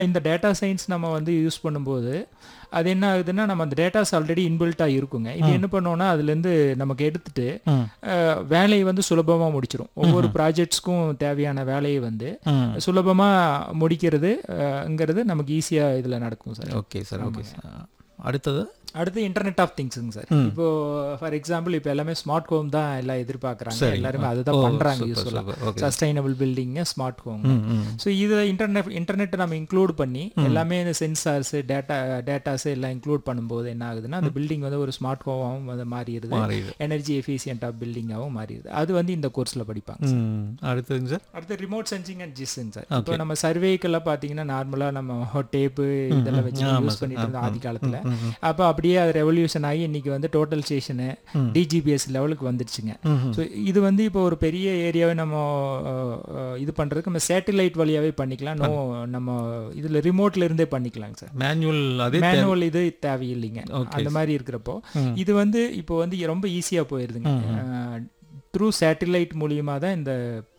இந்த data science நம்ம வந்து யூஸ் பண்ணும்போது அது என்ன ஆகுதுன்னா நம்ம அந்த டேட்டாஸ் ஆல்ரெடி இன்பில்ட்டாக இருக்குங்க இது என்ன பண்ணோம்னா அதுலேருந்து நமக்கு எடுத்துட்டு ம். அஹ், வேலையை வந்து சுலபமாக முடிச்சிரும் ஒவ்வொரு ப்ராஜெக்ட்ஸ்க்கும் தேவையான வேலையை வந்து ம் சுலபமாக முடிக்கிறதுங்கிறது நமக்கு ஈஸியாக இதில் நடக்கும் sir okay sir okay sir அடுத்தது அடுத்து இன்டர்நெட் ஆஃப் திங்ஸுங்க சார் இப்போ ஃபார் எக்ஸாம்பிள் இப்போ எல்லாமே ஸ்மார்ட் ஹோம் தான் எல்லாம் எதிர்பார்க்குறாங்க எல்லாருமே அதுதான் பண்றாங்க யூஸ்வலாக okay sustainable building smart home hmm hmm so இதை இன்டர்நெட் இன்டர்நெட்டை நம்ம இன்க்ளூட் பண்ணி எல்லாமே இந்த சென்சார்ஸ் டேட்டா டேட்டாஸ் எல்லாம் இன்க்ளூட் பண்ணும்போது என்ன ஆகுதுன்னா அந்த பில்டிங் வந்து ஒரு ஸ்மார்ட் ஹோமாகவும் வந்து மாறிடுது மாறிடுது. எனர்ஜி எஃபிஷியன்டாக பில்டிங்காகவும் மாறிடுது அது வந்து இந்த கோர்ஸில் படிப்பாங்க ம் அடுத்ததுங்க சார் அடுத்து ரிமோட் சென்சிங் அண்ட் ஜிஸ்ஸுங்க சார் இப்போ நம்ம சர்வேக்கெல்லாம் பார்த்தீங்கன்னா நார்மலாக நம்ம டேப்பு இதெல்லாம் வச்சு யூஸ் பண்ணிட்டு இருந்தோம் ஆதி காலத்தில் அப்போ அப்படியே அது ரெவல்யூஷன் ஆகி இன்னைக்கு வந்து டோட்டல் ஸ்டேஷனு டிஜிபிஎஸ் லெவலுக்கு வந்துடுச்சுங்க ஸோ இது வந்து இப்போ ஒரு பெரிய ஏரியாவை நம்ம அஹ், அஹ், இது பண்ணுறதுக்கு நம்ம சேட்டலைட் வழியாவே பண்ணிக்கலாம் நோ நம்ம இதில் ரிமோட்ல இருந்தே பண்ணிக்கலாங்க சார் மேனுவல் அதே மேனுவல் இது தேவையில்லைங்க அந்த மாதிரி இருக்கிறப்போ இது வந்து இப்போ வந்து ரொம்ப ஈஸியாக போயிருதுங்க த்ரூ சேட்டலைட் மூலியமாக தான் இந்த